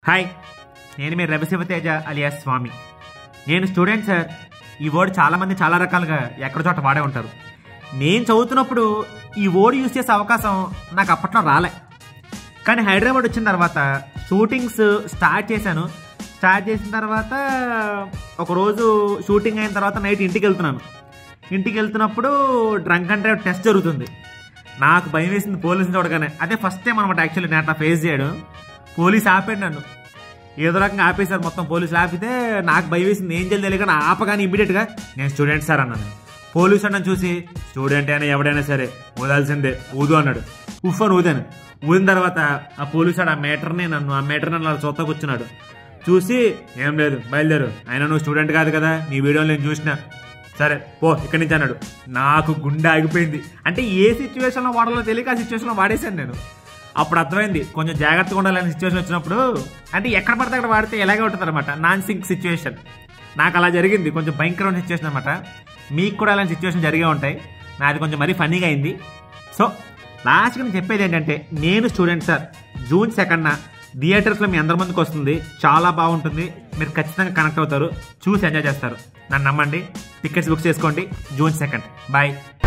hi నేను మీ రవిశివతేజ alias స్వామి నేను student sir ఈ వర్డ్ చాలామంది చాలా రకాలుగా ఎక్కడ చోట వాడే ఉంటారు నేను చదువుతున్నప్పుడు ఈ వర్డ్ యూస్ చేసే అవకాశం నాకు అప్పట్లో రాలే కానీ హైదరాబాద్ వచ్చిన తర్వాత షూటింగ్స్ స్టార్ట్ చేశాను స్టార్ట్ చేసిన తర్వాత ఒకరోజు షూటింగ్ అయిన తర్వాత నైట్ ఇంటికి వెళ్తున్నాను ఇంటికి వెళ్తున్నప్పుడు డ్రంక్ అండ్ డ్రైవ్ టెస్ట్ జరుగుతుంది నాకు భయం వేసింది పోలీసుని చూడగానే అదే ఫస్ట్ టైం అనమాట యాక్చువల్లీ నేను అట్లా ఫేస్ చేయడం పోలీస్ ఆపాడు నన్ను ఏదో రకంగా ఆపేశారు మొత్తం పోలీసులు ఆపితే నాకు భయం వేసింది ఏం చేయాలి తెలియక నా ఆపగానే ఇమీడియట్గా నేను స్టూడెంట్ సార్ అన్నాను పోలీసు అన్నను చూసి స్టూడెంట్ అయినా ఎవడైనా సరే ఊదాల్సిందే ఊదు అన్నాడు ఉఫ్ అని ఊదాను ఊదిన తర్వాత ఆ పోలీసు ఆ మేటర్ని నన్ను ఆ మేటర్ నన్ను అలా చూస్తా కూర్చున్నాడు చూసి ఏం లేదు బయలుదేరు అయినా నువ్వు స్టూడెంట్ కాదు కదా నీ వీడియోలో నేను చూసిన సరే పో ఇక్కడి నుంచి అన్నాడు నాకు గుండె ఆగిపోయింది అంటే ఏ సిచ్యువేషన్లో వాడాలో తెలియక ఆ సిచ్యువేషన్లో వాడేశాను నేను అప్పుడు అర్థమైంది కొంచెం జాగ్రత్తగా ఉండాలని సిచ్యువేషన్ వచ్చినప్పుడు అంటే ఎక్కడ పడితే అక్కడ వాడితే ఎలాగే ఉంటుంది అనమాట నాన్ సింక్ సిచ్యువేషన్ నాకు అలా జరిగింది కొంచెం భయంకరమైన సిచ్యువేషన్ అనమాట మీకు కూడా అలాంటి సిచ్యువేషన్ జరిగే ఉంటాయి నాది కొంచెం మరీ ఫన్నీగా అయింది సో లాస్ట్గా నేను చెప్పేది ఏంటంటే నేను స్టూడెంట్ సార్ జూన్ సెకండ్న థియేటర్స్లో మీ అందరి ముందుకు వస్తుంది చాలా బాగుంటుంది మీరు ఖచ్చితంగా కనెక్ట్ అవుతారు చూసి ఎంజాయ్ చేస్తారు నన్ను నమ్మండి టికెట్స్ బుక్ చేసుకోండి జూన్ సెకండ్ బాయ్